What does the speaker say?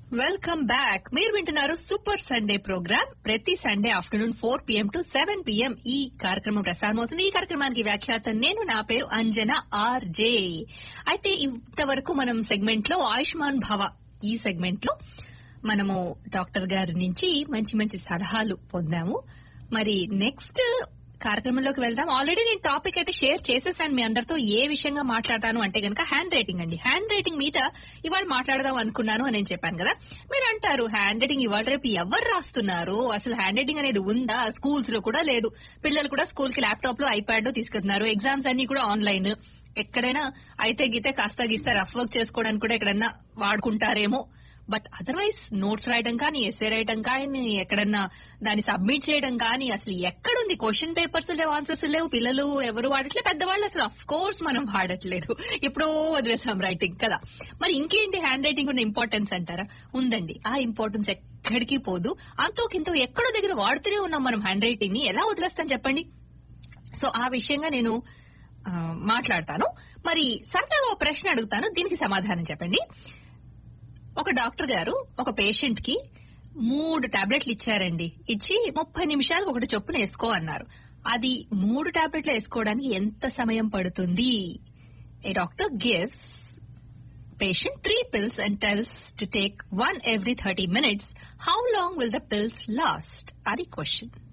Welcome back మీరు వింటున్నారు super Sunday programme ప్రతి Sunday afternoon four PM to seven PM ఈ కార్యక్రమం ప్రసారం అవుతుంది ఈ కార్యక్రమానికి వ్యాఖ్యాత నేను నా పేరు అంజన ఆర్జే అయితే ఇంతవరకు మనం సెగ్మెంట్ లో ఆయుష్మాన్ భవ ఈ సెగ్మెంట్ లో మనము డాక్టర్ గారి నుంచి మంచి మంచి సలహాలు పొందాము మరి నెక్స్ట్ కార్యక్రమంలోకి వెళ్దాం ఆల్రెడీ నేను టాపిక్ అయితే షేర్ చేసేసాను మీ అందరితో ఏ విషయంగా మాట్లాడతాను అంటే గనక హ్యాండ్ రైటింగ్ అండి హ్యాండ్ రైటింగ్ మీద ఇవాళ మాట్లాడదాం అనుకున్నాను అని నేను చెప్పాను కదా మీరు అంటారు హ్యాండ్ రైటింగ్ ఇవాళ రేపు ఎవరు రాస్తున్నారు అసలు హ్యాండ్ రైటింగ్ అనేది ఉందా స్కూల్స్ లో కూడా లేదు పిల్లలు కూడా స్కూల్ కి ల్యాప్టాప్ లో ఐప్యాడ్ లో తీసుకెళ్తున్నారు ఎగ్జామ్స్ అన్ని కూడా ఆన్లైన్ ఎక్కడైనా అయితే గీతే కాస్త గీస్తే రఫ్ వర్క్ చేసుకోవడానికి కూడా ఎక్కడన్నా వాడుకుంటారేమో బట్ అదర్వైజ్ నోట్స్ రాయడం కానీ ఎస్ఏ రాయడం కానీ ఎక్కడన్నా దాన్ని సబ్మిట్ చేయడం కానీ అసలు ఎక్కడుంది క్వశ్చన్ పేపర్స్ లేవు ఆన్సర్స్ లేవు పిల్లలు ఎవరు వాడట్లేదు పెద్దవాళ్ళు అసలు అఫ్ కోర్స్ మనం వాడట్లేదు ఇప్పుడు వదిలేసాం రైటింగ్ కదా మరి ఇంకేంటి హ్యాండ్ రైటింగ్ ఉన్న ఇంపార్టెన్స్ అంటారా ఉందండి ఆ ఇంపార్టెన్స్ ఎక్కడికి పోదు అంతో కింతో ఎక్కడో దగ్గర వాడుతూనే ఉన్నాం మనం హ్యాండ్ రైటింగ్ ని ఎలా వదిలేస్తాం చెప్పండి సో ఆ విషయంగా నేను ఆ, మాట్లాడతాను మరి సరదాగా ఒక ప్రశ్న అడుగుతాను దీనికి సమాధానం చెప్పండి ఒక డాక్టర్ గారు ఒక పేషెంట్ కి మూడు టాబ్లెట్లు ఇచ్చారండి ఇచ్చి ముప్పై నిమిషాలు ఒకటి చొప్పున వేసుకో అన్నారు అది మూడు టాబ్లెట్లు వేసుకోవడానికి ఎంత సమయం పడుతుంది a doctor gives patient three pills and tells to take one every 30 minutes. How long will the pills last? Are the question.